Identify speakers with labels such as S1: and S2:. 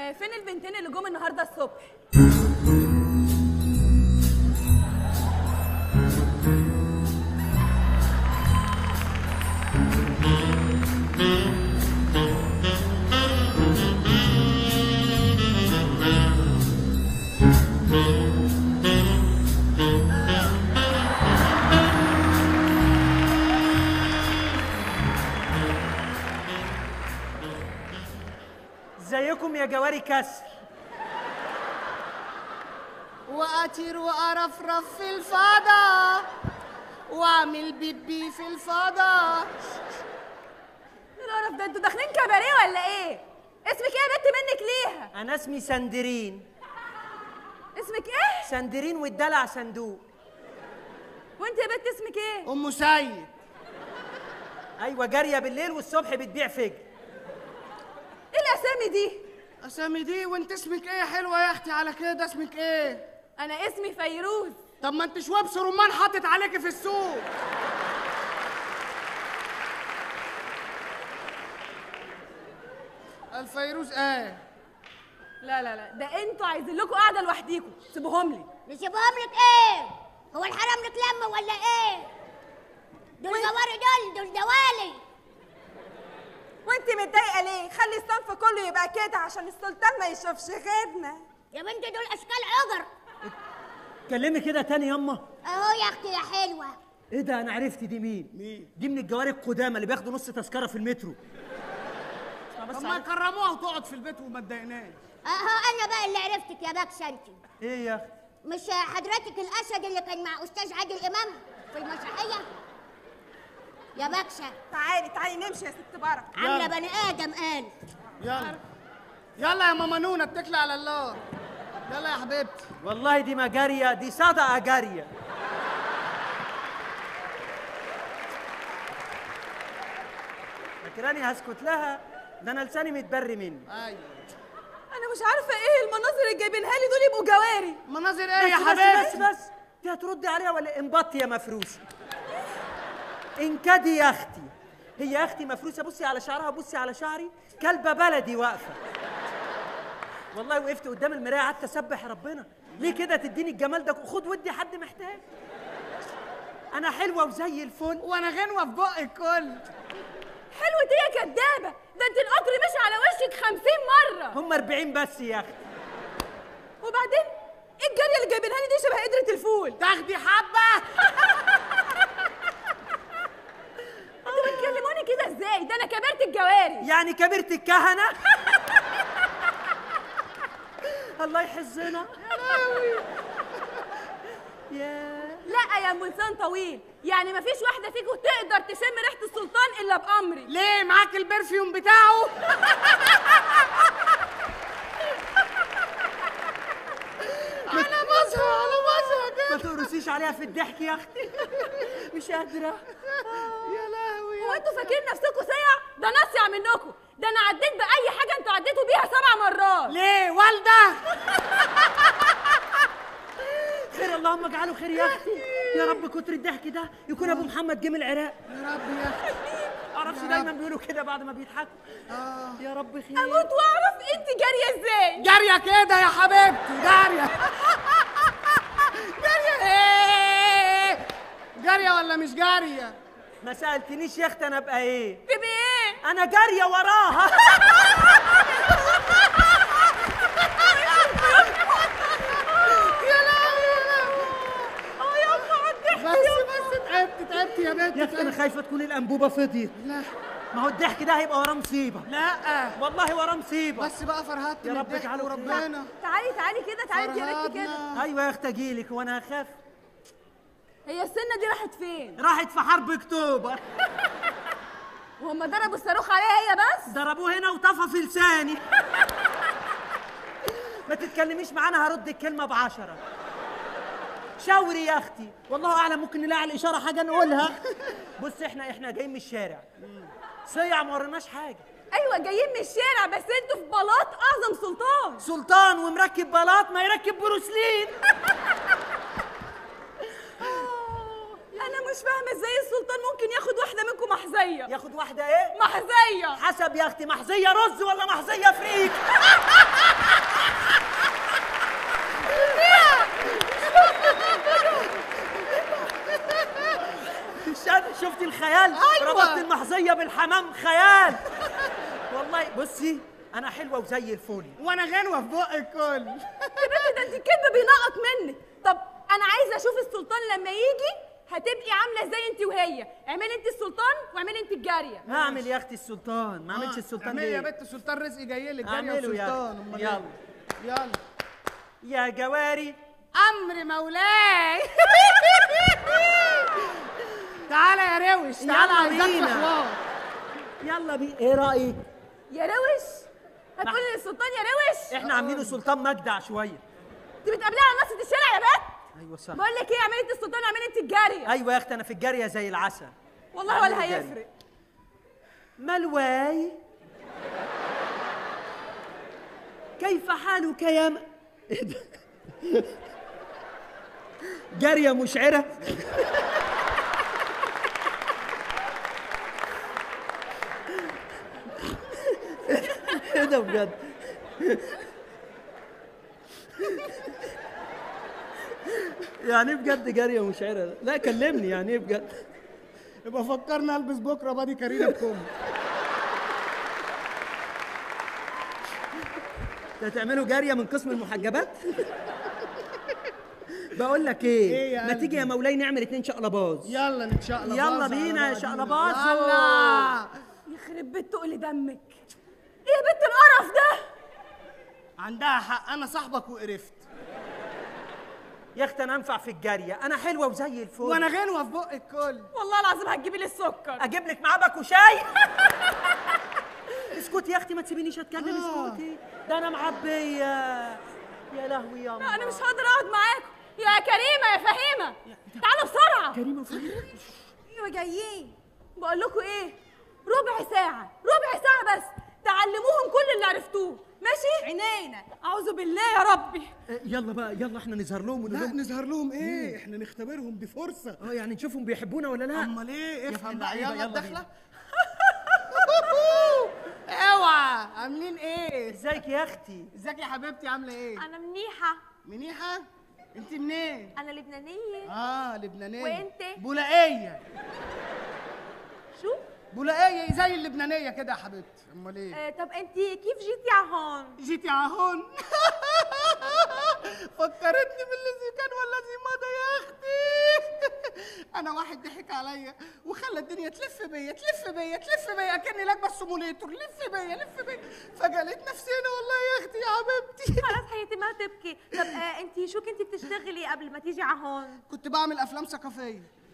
S1: آه فين البنتين اللي جم النهارده الصبح
S2: ازيكم يا جواري كسر
S3: واطير وارفرف في الفضاء واعمل بيبي في الفضاء
S1: ايه القرف ده انتوا داخلين كباريه ولا ايه اسمك ايه يا بنت منك ليها
S2: انا اسمي سندرين
S1: اسمك ايه
S2: سندرين والدلع صندوق
S1: وانت يا بنت اسمك ايه
S3: ام سيد
S2: ايوه جاريه بالليل والصبح بتبيع فجر
S1: ايه الاسامي دي
S3: اسامي دي وانت اسمك ايه يا حلوه يا اختي على كده اسمك ايه
S1: انا اسمي فيروز
S3: طب ما انت شوابس رمان حاطط عليكي في السوق الفيروز ايه
S1: لا لا لا ده انتوا عايزين لكم قاعده لوحديكم سيبوهم لي
S4: نسيبهم لك ايه هو الحرام لك لما ولا ايه دول جواري دول دول دوالي
S1: وانت متضايقه ليه خلي الصنف كله يبقى كده عشان السلطان ما يشوفش غيرنا
S4: يا بنت دول اشكال عجر
S2: كلمي كده تاني ياما
S4: اهو يا اختي يا حلوه
S2: ايه ده انا عرفت دي مين
S3: مين؟
S2: دي من الجواري القدامى اللي بياخدوا نص تذكره في المترو بس
S3: طب ما
S2: عارف-
S3: يكرموها وتقعد في البيت وما تضايقناش
S4: اهو انا بقى اللي عرفتك يا باكشه انت
S2: ايه يا اختي
S4: مش حضرتك الاسد اللي كان مع استاذ عادل امام في المسرحيه يا باكشه
S1: تعالي تعالي نمشي يا ست بركه
S4: عامله بني ادم قال
S3: يلا يلا يا ماما نونا اتكلي على الله يلا يا حبيبتي
S2: والله دي ما جاريه دي صدقه جاريه فاكراني هسكت لها ده انا لساني متبري مني
S3: ايوه
S1: انا مش عارفه ايه المناظر اللي جايبينها لي دول يبقوا جواري
S3: مناظر ايه يا
S2: بس بس
S3: حبيبتي
S2: بس بس دي هتردي عليها ولا انبطي يا مفروسه انكدي يا اختي هي يا اختي مفروسه بصي على شعرها بصي على شعري كلبه بلدي واقفه والله وقفت قدام المرايه قعدت اسبح ربنا ليه كده تديني الجمال ده خد ودي حد محتاج انا حلوه وزي الفل
S3: وانا غنوه في بق الكل
S1: حلوه دي يا كدابه ده انت القطر مشي على وشك خمسين مره
S2: هم 40 بس يا اختي
S1: وبعدين ايه الجاريه اللي جايبينها لي دي شبه قدره الفول
S3: تاخدي حبه
S1: انتوا بتكلموني كده ازاي ده انا كبرت الجواري
S2: يعني كبرت الكهنه الله يحزنا يا
S1: لا يا ام لسان طويل يعني مفيش واحده فيكم تقدر تشم ريحه السلطان الا بامري
S3: ليه معاك البرفيوم بتاعه على مصر على مصر
S2: ما تقرصيش عليها في الضحك يا اختي مش قادره
S3: يا لهوي
S1: هو انتوا فاكرين نفسكم سيع ده ناصيع منكم ده انا عديت باي حاجه انتوا عديتوا بيها سبع مرات
S3: ليه والده
S2: خير اللهم اجعله خير يا اختي يا رب كتر الضحك ده يكون ابو محمد جه من العراق
S3: يا رب يا اختي
S2: معرفش دايما بيقولوا كده بعد ما بيضحكوا يا رب خير
S1: اموت واعرف انت جاريه ازاي
S3: جاريه كده يا حبيبتي جاريه جاريه ايه جاريه ولا مش جاريه
S2: ما سالتنيش يا اختي انا ابقى ايه
S1: تبقي ايه
S2: انا جاريه وراها
S3: يا لهوي يا لهوي
S1: اه يا ام الضحك
S3: بس بس تعبت تعبت يا بنت
S2: يا اختي انا
S3: تعبت.
S2: خايفه تكون الانبوبه فضيت
S3: لا
S2: ما هو الضحك ده هيبقى وراه مصيبه
S3: لا
S2: والله وراه مصيبه
S3: بس بقى فرهدت
S2: يا
S3: من
S2: رب
S3: الضحك
S2: اجعله خير.
S3: وربنا
S1: تعالي تعالي كده تعالي انت يا بنت كده
S3: فرهدنا.
S2: ايوه يا اختي اجيلك وانا هخاف
S1: هي السنه دي راحت فين
S2: راحت في حرب اكتوبر
S1: وهم ضربوا الصاروخ عليها هي بس
S2: ضربوه هنا وطفى في لساني ما تتكلميش معانا هرد الكلمه بعشرة شاوري يا اختي والله اعلم ممكن نلاقي على الاشاره حاجه نقولها بص احنا احنا جايين من الشارع صيع ما وريناش حاجه
S1: ايوه جايين من الشارع بس انتوا في بلاط اعظم سلطان
S2: سلطان ومركب بلاط ما يركب بروسلين
S1: انا مش فاهمه ازاي السلطان ممكن ياخد واحده منكم محزيه
S2: ياخد واحده ايه
S1: محزيه
S2: حسب يا اختي محزيه رز ولا محزيه فريك كدبه بالحمام خيال والله بصي انا حلوه وزي الفل
S3: وانا غنوه في بق الكل
S1: يا بنتي ده انت الكدب بينقط منك طب انا عايزه اشوف السلطان لما يجي هتبقي عامله زي انت وهي اعملي انت السلطان واعملي انت الجاريه
S2: هعمل يا اختي السلطان ما اعملش السلطان
S3: اعملي يا
S2: ليه
S3: بنت سلطان رزقي جاي لك جاريه
S2: اعمله يا
S3: وسلطان
S2: أختي.
S3: أمال
S2: يلا
S3: إيه؟ يلا
S2: يا جواري
S3: امر مولاي تعالى يا روش تعالى
S2: يلا
S3: عايزاك في
S2: بينا.
S3: حوار
S2: يلا بي ايه رايك
S1: يا روش هتقولي للسلطان يا روش
S2: احنا عاملينه سلطان مجدع شويه
S1: انت بتقابليها على نص الشارع يا بنت
S2: ايوه صح
S1: بقول لك ايه اعملي انت السلطان واعملي انت الجاريه
S2: ايوه يا اختي انا في الجاريه زي العسل
S1: والله
S2: اعملي
S1: ولا
S2: الجارية.
S1: هيفرق
S2: ملواي كيف حالك يا م... إيه ده؟ جارية مشعرة ايه ده بجد يعني ايه بجد جارية مشعرة لا كلمني يعني ايه بجد
S3: يبقى فكرنا البس بكره بادي كارينا بكم
S2: ده تعملوا جاريه من قسم المحجبات بقول لك ايه,
S3: إيه يا
S2: ما
S3: قلبي؟
S2: تيجي يا مولاي نعمل اتنين شقلباز
S3: يلا نتشقلب
S2: يلا بينا يا شقلباز
S3: يلا
S1: يخرب بيت تقل دمك ايه يا بنت القرف ده
S3: عندها حق انا صاحبك وقرفت
S2: يا اختي انا انفع في الجاريه انا حلوه وزي الفل
S3: وانا غنوه في بق الكل
S1: والله العظيم هتجيبي لي السكر
S2: اجيب لك معاه باكو شاي اسكتي يا اختي ما تسيبينيش اتكلم
S3: آه.
S2: اسكتي ده انا معبيه يا لهوي يا
S1: لا انا مش هقدر اقعد معاكم يا كريمه يا فهيمه تعالوا بسرعه
S2: كريمه وفريد
S1: ايوه جايين بقول لكم ايه ربع ساعه ربع ساعه بس تعلموهم كل اللي عرفتوه ماشي عينينا اعوذ بالله يا ربي
S2: يلا بقى يلا احنا نظهر لهم
S3: لا
S2: ونقول
S3: نظهر لهم ايه احنا نختبرهم دي فرصه
S2: اه يعني نشوفهم بيحبونا ولا لا
S3: امال ايه
S2: يا
S3: افهم
S2: ابن
S3: بقى
S2: اللعيبة،
S3: يلا
S2: يلا
S3: الدخله اوعى عاملين ايه
S2: ازيك يا اختي
S3: ازيك يا حبيبتي عامله ايه
S5: أنا منيحة
S3: منيحه انت منين
S5: أنا لبنانية
S3: اه لبنانيه
S5: وإنت؟
S3: بولائيه
S5: شو؟
S3: بولائيه زي اللبنانيه كده يا حبيبتي امال ايه
S5: آه طب أنت كيف جيتي على هون؟
S3: جيتي عهون فكرتني بالذي كان والذي مضى يا اختي انا واحد ضحك عليا وخلى الدنيا تلف بيا تلف بيا تلف بيا كاني راكبه السيموليتور لف بيا لف بيا فجاه لقيت نفسي هنا والله يا اختي يا حبيبتي
S5: خلص حياتي ما تبكي طب آه أنت شو كنتي بتشتغلي قبل ما تيجي على هون؟
S3: كنت بعمل افلام ثقافيه